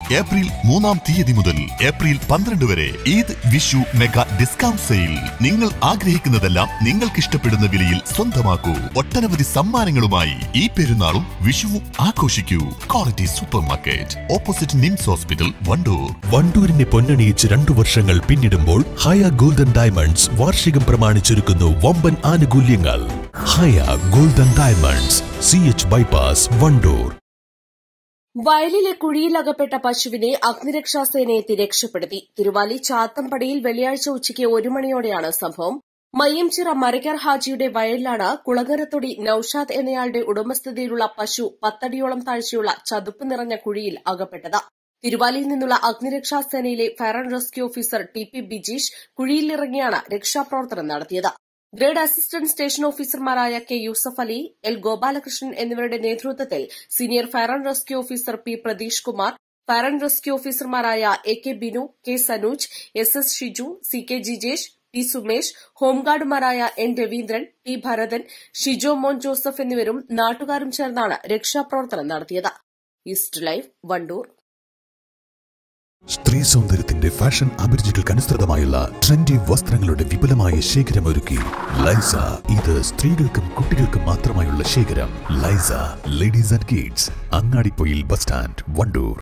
April മൂന്നാം തീയതി മുതൽ ഏപ്രിൽ പന്ത്രണ്ട് വരെ Eid Vishu mega discount sale നിങ്ങൾ ആഗ്രഹിക്കുന്നതെല്ലാം നിങ്ങൾക്ക് ഇഷ്ടപ്പെടുന്ന വിലയിൽ സ്വന്തമാക്കൂ ഒട്ടനവധി സമ്മാനങ്ങളുമായി ഈ പെരുന്നാളും വിഷുവും ആഘോഷിക്കൂ quality supermarket opposite NIMS hospital Wandoor വണ്ടൂരിനെ പൊന്നണിയിച്ച് രണ്ടു വർഷങ്ങൾ പിന്നിടുമ്പോൾ ഹയ ഗോൾഡൻ ഡയമണ്ട്സ് വാർഷികം പ്രമാണിച്ചൊരുക്കുന്നു വമ്പൻ ആനുകൂല്യങ്ങൾ Haya golden diamonds C H bypass Wandoor വയലിലെ കുഴിയിലകപ്പെട്ട പശുവിനെ അഗ്നിരക്ഷാസേന എത്തി രക്ഷപ്പെടുത്തി തിരുവാലി ചാത്തമ്പടിയിൽ വെള്ളിയാഴ്ച ഉച്ചയ്ക്ക് ഒരു മണിയോടെയാണ് സംഭവം മയ്യംചിറ മറിക്കർ ഹാജിയുടെ വയലിലാണ് കുളങ്ങരത്തൊടി നൌഷാദ് എന്നയാളുടെ ഉടമസ്ഥതയിലുള്ള പശു പത്തടിയോളം താഴ്ചയുള്ള ചതുപ്പ് നിറഞ്ഞ കുഴിയിൽ അകപ്പെട്ടത് തിരുവാലിയിൽ നിന്നുള്ള അഗ്നിരക്ഷാസേനയിലെ fire and rescue officer T P Bijeesh കുഴിയിലിറങ്ങിയാണ് രക്ഷാപ്രവർത്തനം നടത്തിയത് ഗ്രേഡ് അസിസ്റ്റന്റ് സ്റ്റേഷൻ ഓഫീസർമാരായ കെ യൂസഫ് അലി എൽ ഗോപാലകൃഷ്ണൻ എന്നിവരുടെ നേതൃത്വത്തിൽ senior fire and rescue officer P Pratheesh Kumar fire and rescue ഓഫീസർമാരായ A K Binu K Sanuj S S Shiju C K Jijesh T Sumesh ഹോംഗാർഡുമാരായ എൻ രവീന്ദ്രൻ ടി ഭരതൻ ഷിജോ മോൻ ജോസഫ് എന്നിവരും നാട്ടുകാരും ചേർന്നാണ് രക്ഷാപ്രവർത്തനം നടത്തിയത് ഈസ്റ്റ് ലൈവ് വണ്ടൂർ സ്ത്രീ സൗന്ദര്യത്തിന്റെ ഫാഷൻ അഭിരുചികൾക്കനുസൃതമായുള്ള ട്രെൻഡി വസ്ത്രങ്ങളുടെ വിപുലമായ ശേഖരമൊരുക്കി ലൈസ ഇത് സ്ത്രീകൾക്കും കുട്ടികൾക്കും മാത്രമായുള്ള ശേഖരം ലൈസ ladies and kids Angadippoyil bus stand Wandoor